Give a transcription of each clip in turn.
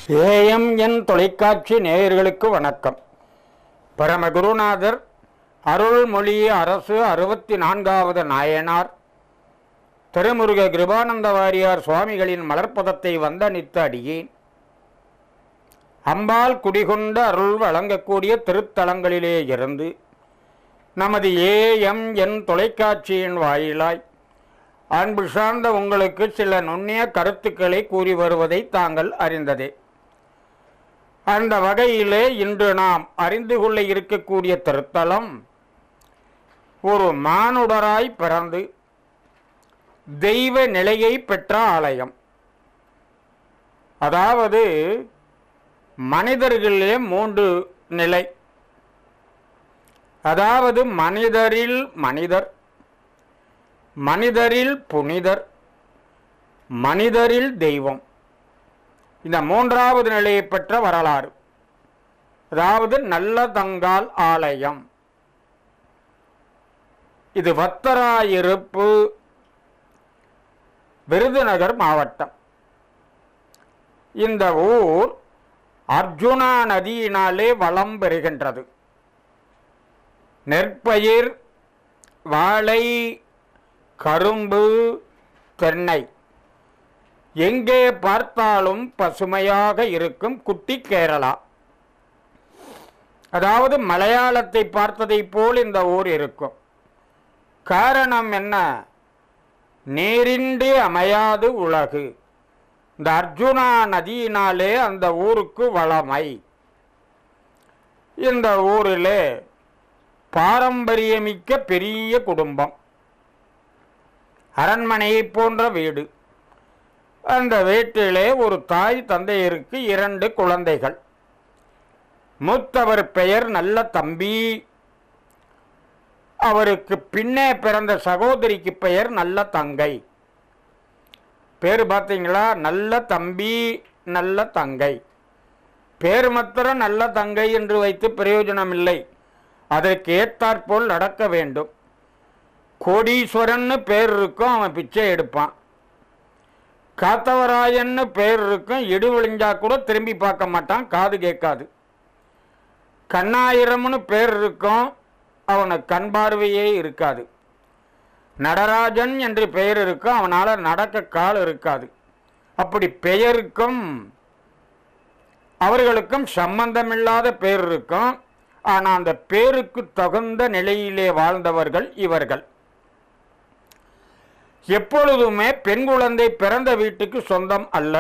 AMN தொலைக்காட்சி நேயர்களுக்கு வணக்கம் பரமகுருநாதர் அருள்மொழி அரசு அறுபத்தி நான்காவது நாயனார் திருமுருக கிருபானந்த வாரியார் சுவாமிகளின் மலர்ப்பதத்தை வந்தனித்த அடியேன் அம்பாள் குடிகொண்ட அருள் வழங்கக்கூடிய திருத்தலங்களிலே இருந்து நமது ஏஎம்என் தொலைக்காட்சியின் வாயிலாய் அன்பு சார்ந்த உங்களுக்கு சில நுண்ணிய கருத்துக்களை கூறி வருவதை தாங்கள் அறிந்ததே அந்த வகையிலே இன்று நாம் அறிந்து கொள்ள இருக்கக்கூடிய திருத்தலம் ஒரு மானுடராய் பிறந்து தெய்வ நிலையை பெற்ற ஆலயம் அதாவது மனிதர்களிலே மூன்று நிலை அதாவது மனிதரில் மனிதர் மனிதரில் புனிதர் மனிதரில் தெய்வம் இந்த மூன்றாவது நிலையை பெற்ற வரலாறு அதாவது நல்லதங்கால் ஆலயம் இது வத்தராயிருப்பு விருதுநகர் மாவட்டம் இந்த ஊர் அர்ஜுனா நதியினாலே வளம் பெறுகின்றது நெற்பயிர் வாழை கரும்பு தென்னை எங்கே பார்த்தாலும் பசுமையாக இருக்கும் குட்டி கேரளா அதாவது மலையாளத்தை பார்த்ததைப் போல் இந்த ஊர் இருக்கும் காரணம் என்ன நேரின்றி அமையாது உலகு இந்த அர்ஜுனா நதியினாலே அந்த ஊருக்கு வளமை இந்த ஊரிலே பாரம்பரியமிக்க பெரிய குடும்பம் அரண்மனையை போன்ற வீடு அந்த வீட்டிலே ஒரு தாய் தந்தையருக்கு இரண்டு குழந்தைகள் மூத்தவர் பெயர் நல்ல தம்பி அவருக்கு பின்னே பிறந்த சகோதரிக்கு பெயர் நல்ல தங்கை பேர் பார்த்தீங்களா நல்ல தம்பி நல்ல தங்கை பேர் மாத்திரம் நல்ல தங்கை என்று வைத்து பிரயோஜனம் இல்லை அதற்கு ஏத்தாற்போல் நடக்க வேண்டும் கோடீஸ்வரன்னு பேர் இருக்கும் அவன் பிச்சை எடுப்பான் காத்தவராயன்னு பேர் இருக்கும் இடு விழிஞ்சா கூட திரும்பி பார்க்க மாட்டான் காது கேட்காது கண்ணாயிரம்னு பேர் இருக்கும் அவனுக்கு கண் பார்வையே இருக்காது நடராஜன் என்று பெயர் இருக்கும் அவனால் நடக்க கால் இருக்காது அப்படி பெயருக்கும் அவர்களுக்கும் சம்பந்தமில்லாத பேர் இருக்கும் ஆனால் அந்த பேருக்கு தகுந்த நிலையிலே வாழ்ந்தவர்கள் இவர்கள் எப்பொழுதுமே பெண் குழந்தை பிறந்த வீட்டுக்கு சொந்தம் அல்ல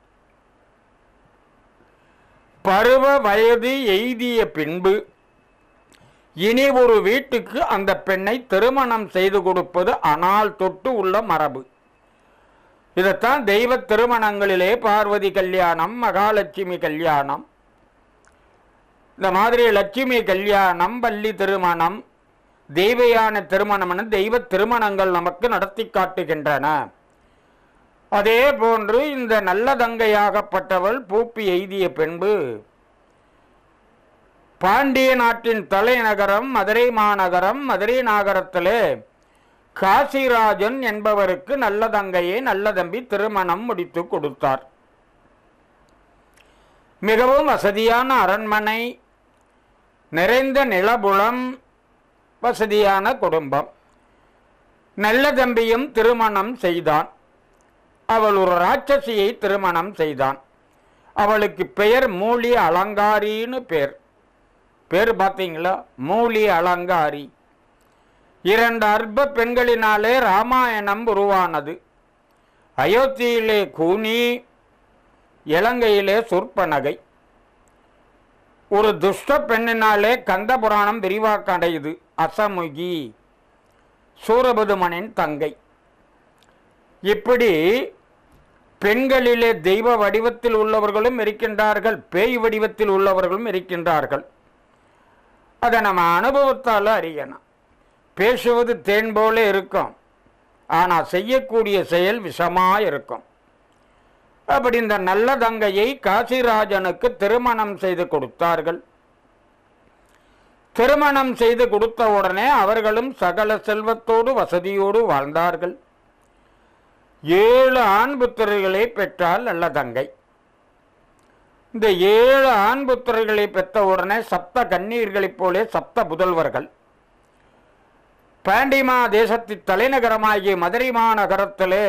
பருவ வயது எய்திய பின்பு இனி ஒரு வீட்டுக்கு அந்த பெண்ணை திருமணம் செய்து கொடுப்பது அனால் தொட்டு உள்ள மரபு இதைத்தான் தெய்வ திருமணங்களிலே பார்வதி கல்யாணம் மகாலட்சுமி கல்யாணம் இந்த மாதிரி லட்சுமி கல்யாணம் பள்ளி திருமணம் தெய்வயான திருமணம்னு தெய்வ திருமணங்கள் நமக்கு நடத்தி காட்டுகின்றன அதே போன்று இந்த நல்ல தங்கையாகப்பட்டவள் பூப்பி எய்திய பின்பு பாண்டிய நாட்டின் தலைநகரம் மதுரை மாநகரம் மதுரை நகரத்திலே காசிராஜன் என்பவருக்கு நல்ல தங்கையை நல்ல தம்பி திருமணம் முடித்து கொடுத்தார் மிகவும் வசதியான அரண்மனை நிறைந்த நிலபுலம் வசதியான குடும்பம் நல்ல தம்பியும் திருமணம் செய்தான் அவள் ஒரு ராட்சசியை திருமணம் செய்தான் அவளுக்கு பெயர் மூலி அலங்காரின்னு பேர் பேர் பார்த்தீங்களா மூலி அலங்காரி இரண்டு அற்ப பெண்களினாலே ராமாயணம் உருவானது அயோத்தியிலே கூனி இலங்கையிலே சொற்பனகை ஒரு துஷ்ட பெண்ணினாலே கந்த புராணம் விரிவாக்கம் அடையுது அசமுகி சூரபதுமனின் தங்கை இப்படி பெண்களிலே தெய்வ வடிவத்தில் உள்ளவர்களும் இருக்கின்றார்கள் பேய் வடிவத்தில் உள்ளவர்களும் இருக்கின்றார்கள் அதை நம்ம அனுபவத்தால் அறியணும் பேசுவது தேன் போல இருக்கும் ஆனால் செய்யக்கூடிய செயல் விஷமாக இருக்கும் அப்படி இந்த நல்ல தங்கையை காசிராஜனுக்கு திருமணம் செய்து கொடுத்தார்கள் திருமணம் செய்து கொடுத்த உடனே அவர்களும் சகல செல்வத்தோடு வசதியோடு வாழ்ந்தார்கள் ஏழு ஆண் புத்திரர்களை பெற்றால் நல்ல தங்கை இந்த ஏழு ஆண் புத்திரர்களை பெற்ற உடனே சப்த கண்ணீர்களைப் போலே சப்த புதல்வர்கள் பாண்டிமா தேசத்து தலைநகரமாகிய மதுரை மாநகரத்திலே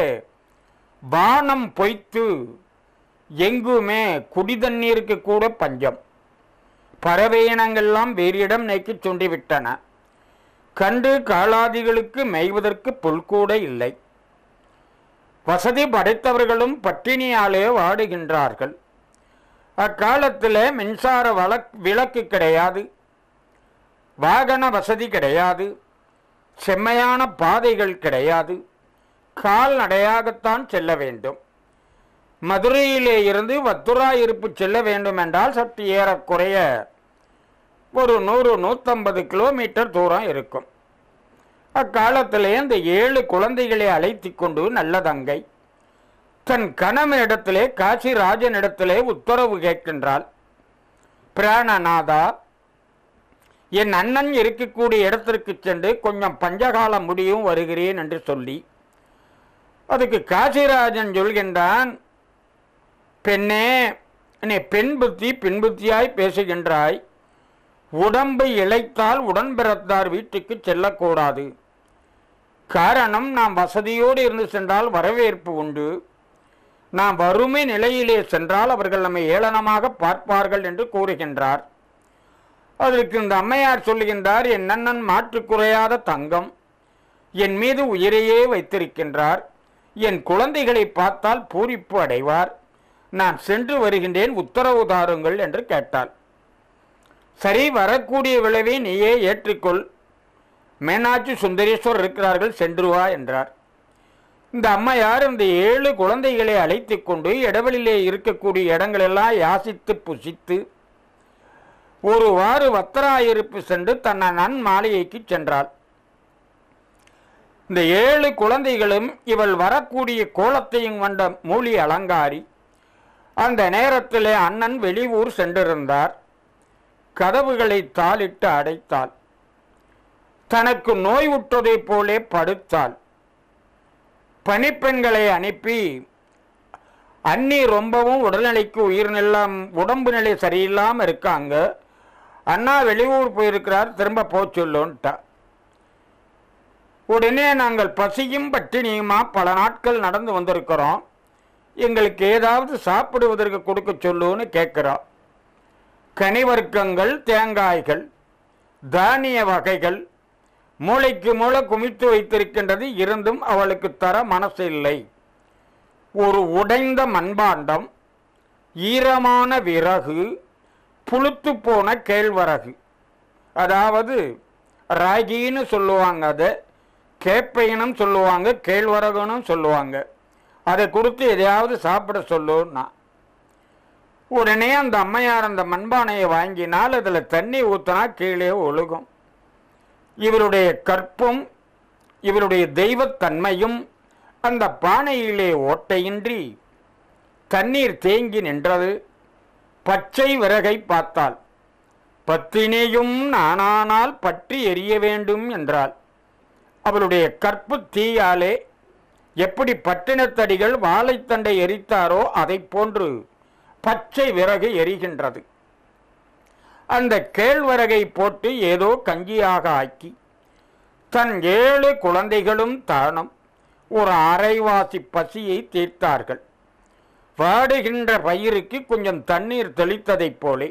வானம் பொய்த்து எங்குமே குடிதண்ணீருக்கு கூட பஞ்சம் பறவை இனங்கள்லாம் வேறு இடம் நோக்கி சுண்டிவிட்டன கண்டு காளாதிகளுக்கு மேய்வதற்கு புல் கூட இல்லை வசதி படைத்தவர்களும் பட்டினியாலே வாடுகின்றார்கள் அக்காலத்தில் மின்சார வழக் விளக்கு கிடையாது வாகன வசதி கிடையாது செம்மையான பாதைகள் கிடையாது கால்நடையாகத்தான் செல்ல வேண்டும் மதுரையிலே இருந்து வத்துராயிருப்பு செல்ல வேண்டும் என்றால் சற்று ஏறக்குறைய ஒரு நூறு நூற்றம்பது கிலோமீட்டர் தூரம் இருக்கும் அக்காலத்திலே இந்த ஏழு குழந்தைகளை அழைத்து கொண்டு நல்லதங்கை தன் கணவனிடத்திலே காசிராஜனிடத்திலே உத்தரவு கேட்கின்றாள் பிராணநாதா என் அண்ணன் இருக்கக்கூடிய இடத்திற்கு சென்று கொஞ்சம் பஞ்சகாலம் முடியும் வருகிறேன் என்று சொல்லி அதுக்கு காசிராஜன் சொல்கின்றான் பெண்ணே நீ பெண் புத்தி பெண் புத்தியாய் பேசுகின்றாய் உடம்பை இழைத்தால் உடன் பிறந்தார் வீட்டுக்கு செல்லக்கூடாது காரணம் நாம் வசதியோடு இருந்து சென்றால் வரவேற்பு உண்டு நாம் வறுமை நிலையிலே சென்றால் அவர்கள் நம்மை ஏளனமாக பார்ப்பார்கள் என்று கூறுகின்றார் அதற்கு இந்த அம்மையார் சொல்லுகின்றார் என் அண்ணன் மாற்று குறையாத தங்கம் என் மீது உயிரையே வைத்திருக்கின்றார் என் குழந்தைகளை பார்த்தால் பூரிப்பு அடைவார் நான் சென்று வருகின்றேன் உத்தரவு தாருங்கள் என்று கேட்டாள் சரி வரக்கூடிய விளைவை நீயே ஏற்றுக்கொள் மீனாட்சி சுந்தரேஸ்வரர் இருக்கிறார்கள் சென்று வா என்றார் இந்த அம்மையார் இந்த ஏழு குழந்தைகளை அழைத்து கொண்டு இடவெளியிலே இருக்கக்கூடிய இடங்களெல்லாம் யாசித்து புசித்து ஒரு வாறு வத்தராயிருப்பு சென்று தன் நன் மாளிகைக்கு சென்றாள் இந்த ஏழு குழந்தைகளும் இவள் வரக்கூடிய கோலத்தையும் கொண்ட மூலி அலங்காரி அந்த நேரத்திலே அண்ணன் வெளியூர் சென்றிருந்தார் கதவுகளை தாளிட்டு அடைத்தாள் தனக்கு நோய் உற்றதைப் போலே படுத்தாள் பணிப்பெண்களை அனுப்பி அண்ணி ரொம்பவும் உடல்நிலைக்கு உயிர்நிலாம் உடம்பு நிலை சரியில்லாமல் இருக்காங்க அண்ணா வெளியூர் போயிருக்கிறார் திரும்ப போக சொல்லுன்ட்டா உடனே நாங்கள் பசியும் பட்டினியுமா பல நாட்கள் நடந்து வந்திருக்கிறோம் எங்களுக்கு ஏதாவது சாப்பிடுவதற்கு கொடுக்க சொல்லுன்னு கேட்குறோம் கனிவர்க்கங்கள் தேங்காய்கள் தானிய வகைகள் மூளைக்கு மூளை குமித்து வைத்திருக்கின்றது இருந்தும் அவளுக்கு தர மனசு இல்லை ஒரு உடைந்த மண்பாண்டம் ஈரமான விறகு புழுத்து போன கேழ்வரகு அதாவது ராகின்னு சொல்லுவாங்க அதை கேப்பையினும் சொல்லுவாங்க கேழ்வரகுன்னு சொல்லுவாங்க அதை கொடுத்து எதையாவது சாப்பிட சொல்லுன்னா உடனே அந்த அம்மையார் அந்த மண்பானையை வாங்கினால் அதில் தண்ணி ஊற்றினா கீழே ஒழுகும் இவருடைய கற்பும் இவருடைய தெய்வத்தன்மையும் அந்த பானையிலே ஓட்டையின்றி தண்ணீர் தேங்கி நின்றது பச்சை விறகை பார்த்தாள் பத்தினியும் நானானால் பற்றி எரிய வேண்டும் என்றாள் அவளுடைய கற்பு தீயாலே எப்படி பட்டினத்தடிகள் வாழைத்தண்டை எரித்தாரோ அதைப் போன்று பச்சை விறகு எரிகின்றது அந்த கேழ்வரகை போட்டு ஏதோ கஞ்சியாக ஆக்கி தன் ஏழு குழந்தைகளும் தானும் ஒரு அரைவாசி பசியை தீர்த்தார்கள் வாடுகின்ற பயிருக்கு கொஞ்சம் தண்ணீர் தெளித்ததைப் போலே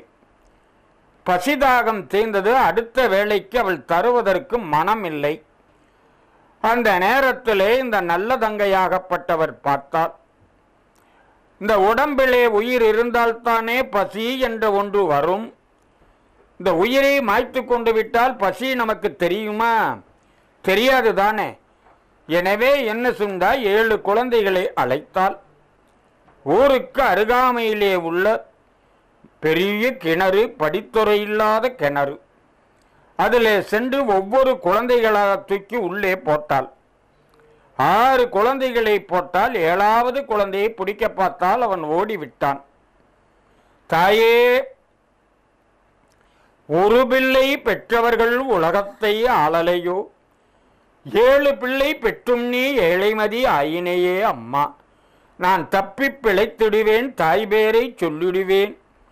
பசிதாகம் தீர்ந்தது அடுத்த வேளைக்கு அவள் தருவதற்கு மனம் இல்லை அந்த நேரத்திலே இந்த நல்ல தங்கையாகப்பட்டவர் பார்த்தால் இந்த உடம்பிலே உயிர் இருந்தால்தானே பசி என்ற ஒன்று வரும் இந்த உயிரை மாய்த்து கொண்டு விட்டால் பசி நமக்கு தெரியுமா தெரியாது தானே எனவே என்ன சென்றா ஏழு குழந்தைகளை அழைத்தால் ஊருக்கு அருகாமையிலே உள்ள பெரிய கிணறு படித்துறை இல்லாத கிணறு அதிலே சென்று ஒவ்வொரு குழந்தைகளாக தூக்கி உள்ளே போட்டாள் ஆறு குழந்தைகளை போட்டால் ஏழாவது குழந்தையை பிடிக்க பார்த்தால் அவன் ஓடிவிட்டான் தாயே ஒரு பிள்ளை பெற்றவர்கள் உலகத்தை ஆளலையோ ஏழு பிள்ளை பெற்றும் நீ ஏழைமதி ஆயினையே அம்மா நான் தப்பி பிழைத்திடுவேன் தாய் பேரை சொல்லிடுவேன்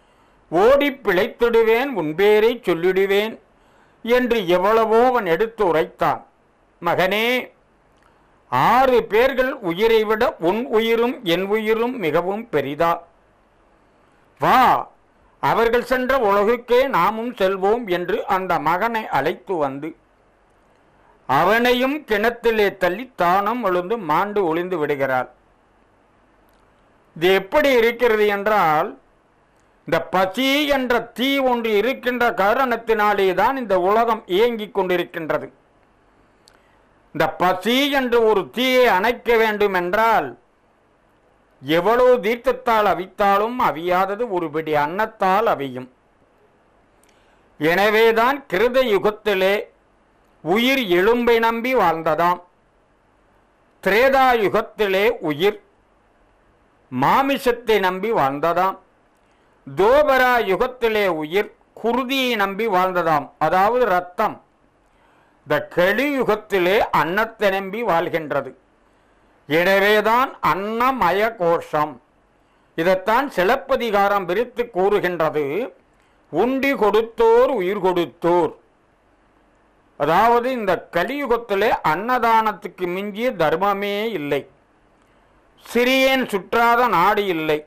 ஓடிப் பிழைத்திடுவேன் உன் பேரை சொல்லிடுவேன் என்று எவ்வளவோ அவன் எடுத்து உரைத்தான் மகனே ஆறு பேர்கள் உயிரை விட உன் உயிரும் என் உயிரும் மிகவும் பெரிதா வா அவர்கள் சென்ற உலகுக்கே நாமும் செல்வோம் என்று அந்த மகனை அழைத்து வந்து அவனையும் கிணத்திலே தள்ளி தானும் விழுந்து மாண்டு ஒளிந்து விடுகிறாள் இது எப்படி இருக்கிறது என்றால் இந்த பசி என்ற தீ ஒன்று இருக்கின்ற காரணத்தினாலே தான் இந்த உலகம் இயங்கிக் கொண்டிருக்கின்றது இந்த பசி என்று ஒரு தீயை அணைக்க வேண்டும் என்றால் எவ்வளவு தீர்த்தத்தால் அவித்தாலும் அவியாதது ஒரு பிடி அன்னத்தால் அவியும் எனவேதான் கிருத யுகத்திலே உயிர் எலும்பை நம்பி வாழ்ந்ததாம் திரேதா யுகத்திலே உயிர் மாமிசத்தை நம்பி வாழ்ந்ததாம் தோபரா யுகத்திலே உயிர் குருதியை நம்பி வாழ்ந்ததாம் அதாவது ரத்தம் இந்த கலியுகத்திலே அன்னத்தை நம்பி வாழ்கின்றது எனவேதான் அன்னமய கோஷம் இதைத்தான் சிலப்பதிகாரம் விரித்து கூறுகின்றது உண்டி கொடுத்தோர் உயிர் கொடுத்தோர் அதாவது இந்த கலியுகத்திலே அன்னதானத்துக்கு மிஞ்சிய தர்மமே இல்லை சிறியேன் சுற்றாத நாடு இல்லை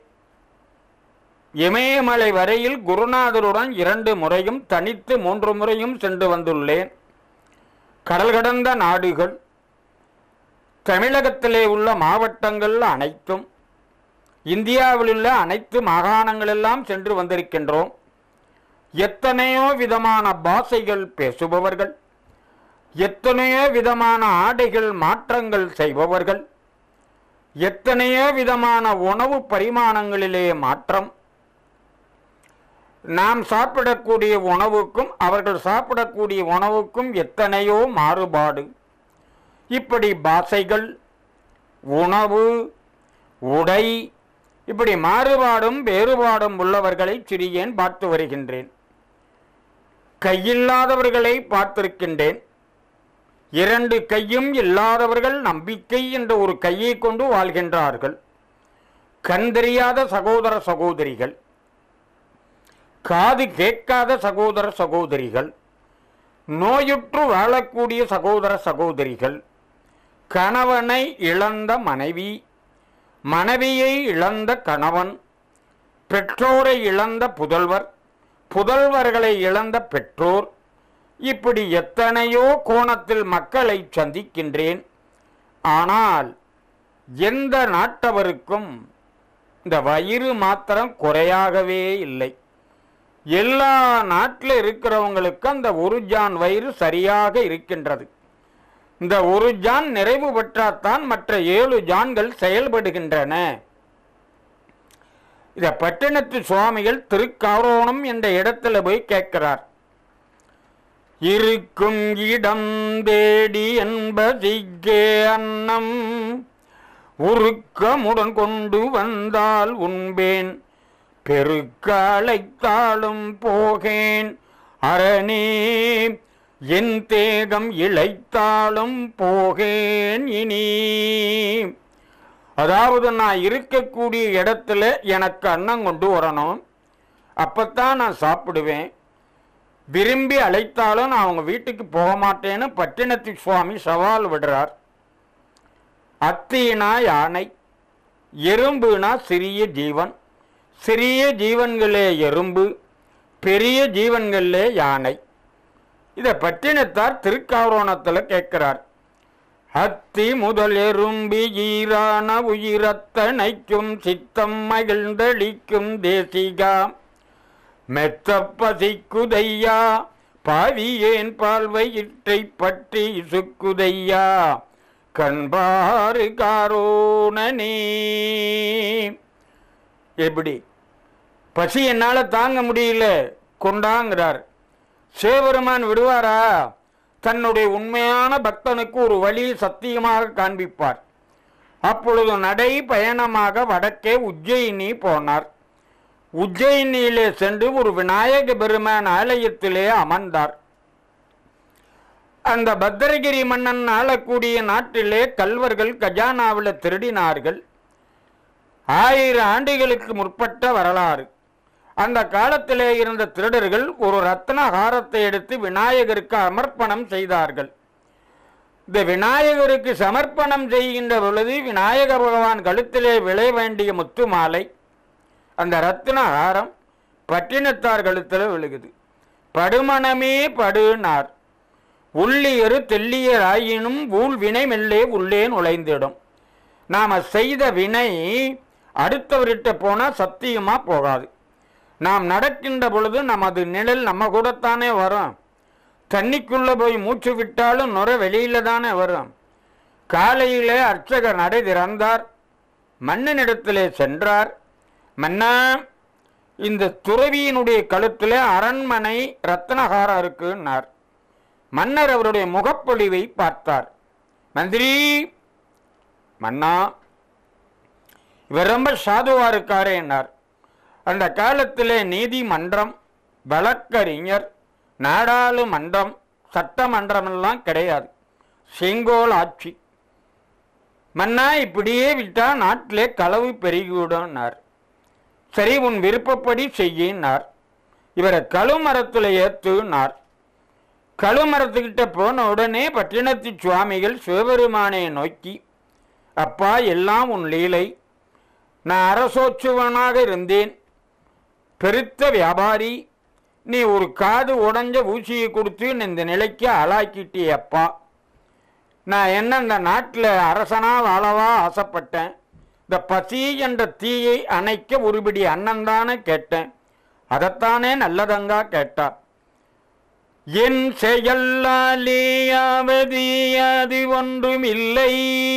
இமயமலை வரையில் குருநாதருடன் இரண்டு முறையும் தனித்து மூன்று முறையும் சென்று வந்துள்ளேன் கடல் கடந்த நாடுகள் தமிழகத்திலே உள்ள மாவட்டங்கள் அனைத்தும் இந்தியாவில் உள்ள அனைத்து மாகாணங்களெல்லாம் சென்று வந்திருக்கின்றோம் எத்தனையோ விதமான பாஷைகள் பேசுபவர்கள் எத்தனையோ விதமான ஆடைகள் மாற்றங்கள் செய்பவர்கள் எத்தனையோ விதமான உணவு பரிமாணங்களிலே மாற்றம் நாம் சாப்பிடக்கூடிய உணவுக்கும் அவர்கள் சாப்பிடக்கூடிய உணவுக்கும் எத்தனையோ மாறுபாடு இப்படி பாஷைகள் உணவு உடை இப்படி மாறுபாடும் வேறுபாடும் உள்ளவர்களை சிறியேன் பார்த்து வருகின்றேன் கையில்லாதவர்களை பார்த்திருக்கின்றேன் இரண்டு கையும் இல்லாதவர்கள் நம்பிக்கை என்ற ஒரு கையை கொண்டு வாழ்கின்றார்கள் கண் தெரியாத சகோதர சகோதரிகள் காது கேட்காத சகோதர சகோதரிகள் நோயுற்று வாழக்கூடிய சகோதர சகோதரிகள் கணவனை இழந்த மனைவி மனைவியை இழந்த கணவன் பெற்றோரை இழந்த புதல்வர் புதல்வர்களை இழந்த பெற்றோர் இப்படி எத்தனையோ கோணத்தில் மக்களை சந்திக்கின்றேன் ஆனால் எந்த நாட்டவருக்கும் இந்த வயிறு மாத்திரம் குறையாகவே இல்லை எல்லா நாட்டில் இருக்கிறவங்களுக்கு அந்த ஒரு ஜான் வயிறு சரியாக இருக்கின்றது இந்த ஒரு ஜான் நிறைவு பெற்றாத்தான் மற்ற ஏழு ஜான்கள் செயல்படுகின்றன இத பட்டினத்து சுவாமிகள் திருக்காரோணம் என்ற இடத்துல போய் கேட்கிறார் இருக்கும் இடம் தேடி என்பதிக்கே அன்னம் உருக்கமுடன் கொண்டு வந்தால் உண்பேன் பெருக்காலைத்தாளும் போகேன் அரணே என் தேகம் இழைத்தாலும் போகேன் இனி அதாவது நான் இருக்கக்கூடிய இடத்துல எனக்கு அன்னம் கொண்டு வரணும் அப்பத்தான் நான் சாப்பிடுவேன் விரும்பி அழைத்தாலும் நான் அவங்க வீட்டுக்கு போக மாட்டேன்னு பட்டினத்து சுவாமி சவால் விடுறார் அத்தினா யானை எறும்புனா சிறிய ஜீவன் சிறிய ஜீவன்களே எறும்பு பெரிய ஜீவன்களே யானை இதை பட்டினத்தார் திருக்காரோணத்தில் கேட்கிறார் அத்தி முதல் எறும்பி ஈரான உயிரத்தனைக்கும் சித்தம் மகிழ்ந்தளிக்கும் தேசிகா மெத்த பசிக்குதையா பாவியேன் பால் வயிற்றை பற்றி சுக்குதையா கண்பாறு காரோணனே எப்படி பசி என்னால் தாங்க முடியல கொண்டாங்கிறார் சிவபெருமான் விடுவாரா தன்னுடைய உண்மையான பக்தனுக்கு ஒரு வழி சத்தியமாக காண்பிப்பார் அப்பொழுது நடை பயணமாக வடக்கே உஜ்ஜயினி போனார் உஜ்ஜயினியிலே சென்று ஒரு விநாயக பெருமான் ஆலயத்திலே அமர்ந்தார் அந்த பத்திரகிரி மன்னன் ஆளக்கூடிய நாட்டிலே கல்வர்கள் கஜானாவில் திருடினார்கள் ஆயிரம் ஆண்டுகளுக்கு முற்பட்ட வரலாறு அந்த காலத்திலே இருந்த திருடர்கள் ஒரு ரத்ன ஹாரத்தை எடுத்து விநாயகருக்கு அமர்ப்பணம் செய்தார்கள் இந்த விநாயகருக்கு சமர்ப்பணம் செய்கின்ற பொழுது விநாயக பகவான் கழுத்திலே விளை வேண்டிய முத்து மாலை அந்த ரத்ன ஹாரம் பட்டினத்தார் கழுத்தில் விழுகுது படுமணமே படுனார் உள்ளியரு தெல்லியர் ஆயினும் ஊழ் வினை மெல்லே உள்ளே நுழைந்திடும் நாம் செய்த வினை அடுத்தவர்கிட்ட போனால் சத்தியமாக போகாது நாம் நடக்கின்ற பொழுது நமது நிழல் நம்ம கூடத்தானே வரும் தண்ணிக்குள்ளே போய் மூச்சு விட்டாலும் நுர வெளியில தானே வரும் காலையிலே அர்ச்சகர் நடை திறந்தார் மன்னனிடத்திலே சென்றார் மன்னா இந்த துறவியினுடைய கழுத்திலே அரண்மனை ரத்னகாரம் இருக்குன்னார் மன்னர் அவருடைய முகப்பொழிவை பார்த்தார் மந்திரி மன்னா இவர் ரொம்ப சாதுவா இருக்காரே என்னார் அந்த காலத்திலே நீதிமன்றம் வழக்கறிஞர் நாடாளுமன்றம் சட்டமன்றம் எல்லாம் கிடையாது செங்கோல் ஆட்சி மன்னா இப்படியே விட்டா நாட்டிலே களவு பெருகிவிடும்னார் சரி உன் விருப்பப்படி செய்யினார் இவரை கழுமரத்தில் ஏத்துனார் கழுமரத்துக்கிட்ட போன உடனே பட்டினத்து சுவாமிகள் சிவபெருமானை நோக்கி அப்பா எல்லாம் உன் லீலை நான் அரசோச்சுவனாக இருந்தேன் பெருத்த வியாபாரி நீ ஒரு காது உடைஞ்ச ஊசியை கொடுத்து என்னை இந்த நிலைக்கு ஆளாக்கிட்டே அப்பா நான் என்ன இந்த நாட்டில் அரசனா வாழவா ஆசைப்பட்டேன் இந்த பசி என்ற தீயை அணைக்க ஒருபடி அண்ணன்தானே கேட்டேன் அதைத்தானே நல்லதங்கா கேட்டா என் செயல்லாலேயாவது அது ஒன்றுமில்லை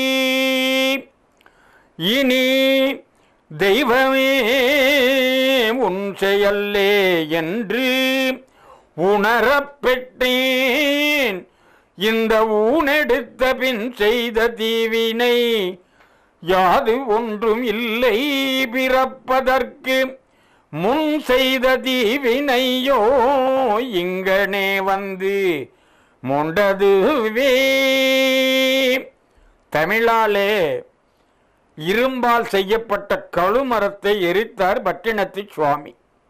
இனி தெய்வமே உன் செயல்லே என்று உணரப்பெற்றேன் இந்த ஊனெடுத்த பின் செய்த தீவினை யாது ஒன்றும் இல்லை பிறப்பதற்கு முன் செய்த தீவினையோ இங்கனே வந்து முண்டதுவே தமிழாலே இரும்பால் செய்யப்பட்ட கழுமரத்தை எரித்தார் பட்டினத்து சுவாமி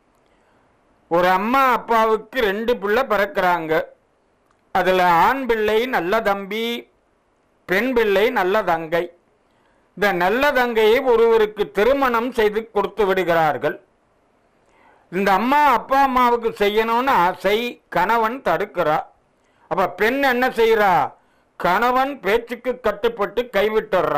ஒரு அம்மா அப்பாவுக்கு ரெண்டு பிள்ளை பிறக்கிறாங்க அதில் ஆண் பிள்ளை நல்ல தம்பி பெண் பிள்ளை நல்ல தங்கை இந்த நல்ல தங்கையை ஒருவருக்கு திருமணம் செய்து கொடுத்து விடுகிறார்கள் இந்த அம்மா அப்பா அம்மாவுக்கு செய்யணும்னு ஆசை கணவன் தடுக்கிறா அப்ப பெண் என்ன செய்றா கணவன் பேச்சுக்கு கட்டுப்பட்டு கைவிட்டுறா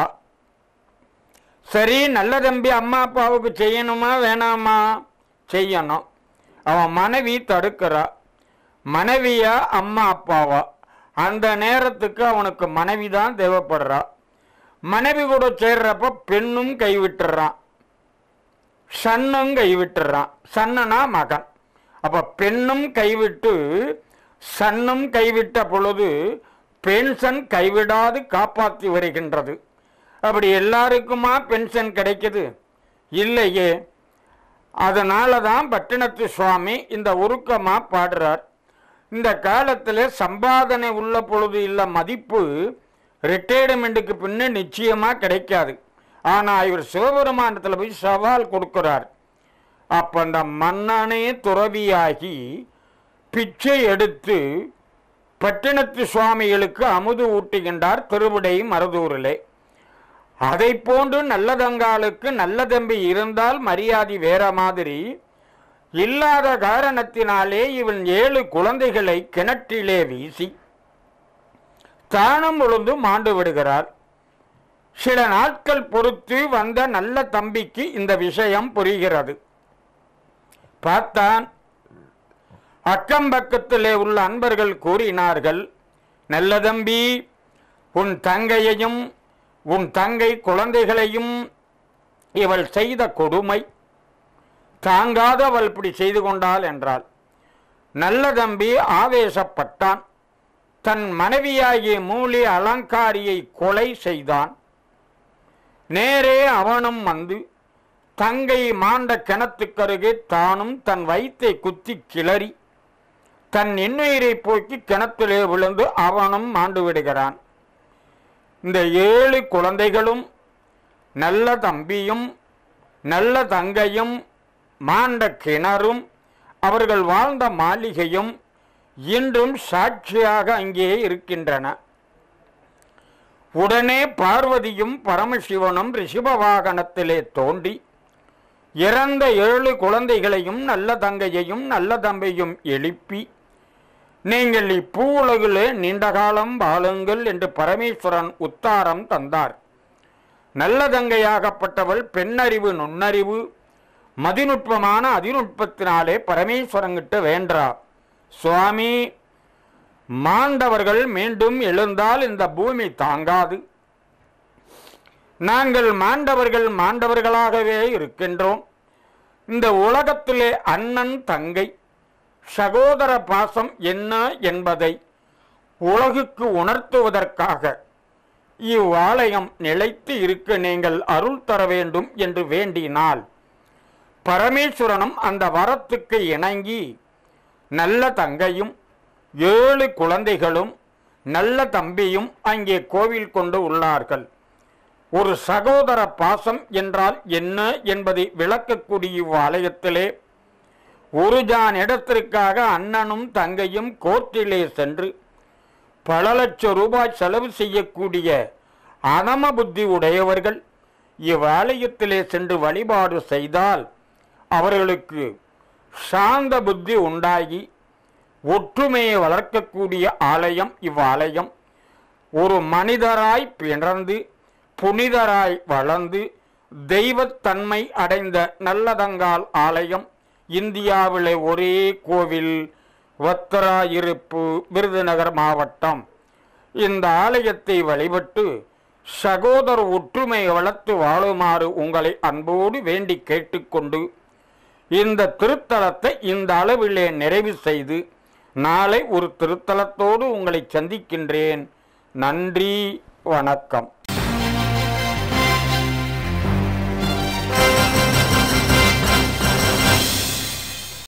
சரி நல்ல தம்பி அம்மா அப்பாவுக்கு செய்யணுமா வேணாமா செய்யணும் அவன் மனைவி தடுக்கிறா மனைவியா அம்மா அப்பாவா அந்த நேரத்துக்கு அவனுக்கு மனைவி தான் தேவைப்படுறா மனைவி கூட சேர்றப்ப பெண்ணும் கைவிட்டுறான் சன்னும் கைவிட்டுறான் சன்னனா மகன் அப்ப பெண்ணும் கைவிட்டு சன்னும் கைவிட்ட பொழுது பென்ஷன் கைவிடாது காப்பாற்றி வருகின்றது அப்படி எல்லாருக்குமா பென்ஷன் கிடைக்குது இல்லையே அதனால தான் பட்டினத்து சுவாமி இந்த உருக்கமா பாடுறார் இந்த காலத்தில் சம்பாதனை உள்ள பொழுது இல்ல மதிப்பு ரிட்டையர்மெண்ட்டுக்கு பின்ன நிச்சயமா கிடைக்காது ஆனா இவர் சிவபெருமானத்தில் போய் சவால் கொடுக்கிறார் அப்ப அந்த மன்னனே துறவியாகி பிச்சை எடுத்து பட்டினத்து சுவாமிகளுக்கு அமுது ஊட்டுகின்றார் திருவிடை மருதூரிலே அதை போன்று நல்லதங்காலுக்கு நல்ல தம்பி இருந்தால் மரியாதை வேற மாதிரி இல்லாத காரணத்தினாலே இவன் ஏழு குழந்தைகளை கிணற்றிலே வீசி தானும் உழுந்து மாண்டு விடுகிறார் சில நாட்கள் பொறுத்து வந்த நல்ல தம்பிக்கு இந்த விஷயம் புரிகிறது பார்த்தான் அக்கம் பக்கத்திலே உள்ள அன்பர்கள் கூறினார்கள் நல்ல தம்பி உன் தங்கையையும் உன் தங்கை குழந்தைகளையும் இவள் செய்த கொடுமை தாங்காத அவள் இப்படி செய்து கொண்டாள் என்றாள் நல்ல தம்பி ஆவேசப்பட்டான் தன் மனைவியாகிய மூலி அலங்காரியை கொலை செய்தான் நேரே அவனும் வந்து தங்கை மாண்ட கிணத்துக்கருகே தானும் தன் வயித்தை குத்தி கிளறி தன் இன்னுயிரை போக்கி கிணத்திலே விழுந்து அவனும் மாண்டு விடுகிறான் இந்த ஏழு குழந்தைகளும் நல்ல தம்பியும் நல்ல தங்கையும் மாண்ட கிணறும் அவர்கள் வாழ்ந்த மாளிகையும் இன்றும் சாட்சியாக அங்கே இருக்கின்றன உடனே பார்வதியும் பரமசிவனும் ரிஷப வாகனத்திலே தோன்றி இறந்த ஏழு குழந்தைகளையும் நல்ல தங்கையையும் நல்ல தம்பையும் எழுப்பி நீங்கள் இப்பூ உலகிலே நீண்ட காலம் வாழுங்கள் என்று பரமேஸ்வரன் உத்தாரம் தந்தார் நல்ல தங்கையாகப்பட்டவள் பெண்ணறிவு நுண்ணறிவு மதிநுட்பமான அதிநுட்பத்தினாலே பரமேஸ்வரங்கிட்ட வேண்டா சுவாமி மாண்டவர்கள் மீண்டும் எழுந்தால் இந்த பூமி தாங்காது நாங்கள் மாண்டவர்கள் மாண்டவர்களாகவே இருக்கின்றோம் இந்த உலகத்திலே அண்ணன் தங்கை சகோதர பாசம் என்ன என்பதை உலகுக்கு உணர்த்துவதற்காக இவ்வாலயம் நிலைத்து இருக்க நீங்கள் அருள் தர வேண்டும் என்று வேண்டினால் பரமேஸ்வரனும் அந்த வரத்துக்கு இணங்கி நல்ல தங்கையும் ஏழு குழந்தைகளும் நல்ல தம்பியும் அங்கே கோவில் கொண்டு உள்ளார்கள் ஒரு சகோதர பாசம் என்றால் என்ன என்பதை விளக்கக்கூடிய இவ்வாலயத்திலே ஒரு ஜான் இடத்திற்காக அண்ணனும் தங்கையும் கோர்ட்டிலே சென்று பல லட்சம் ரூபாய் செலவு செய்யக்கூடிய அனம புத்தி உடையவர்கள் இவ்வாலயத்திலே சென்று வழிபாடு செய்தால் அவர்களுக்கு சாந்த புத்தி உண்டாகி ஒற்றுமையை வளர்க்கக்கூடிய ஆலயம் இவ்வாலயம் ஒரு மனிதராய் பிறந்து புனிதராய் வளர்ந்து தெய்வத்தன்மை அடைந்த நல்லதங்கால் ஆலயம் இந்தியாவிலே ஒரே கோவில் வத்தராயிருப்பு விருதுநகர் மாவட்டம் இந்த ஆலயத்தை வழிபட்டு சகோதர ஒற்றுமை வளர்த்து வாழுமாறு உங்களை அன்போடு வேண்டி கேட்டுக்கொண்டு இந்த திருத்தலத்தை இந்த அளவிலே நிறைவு செய்து நாளை ஒரு திருத்தலத்தோடு உங்களை சந்திக்கின்றேன் நன்றி வணக்கம்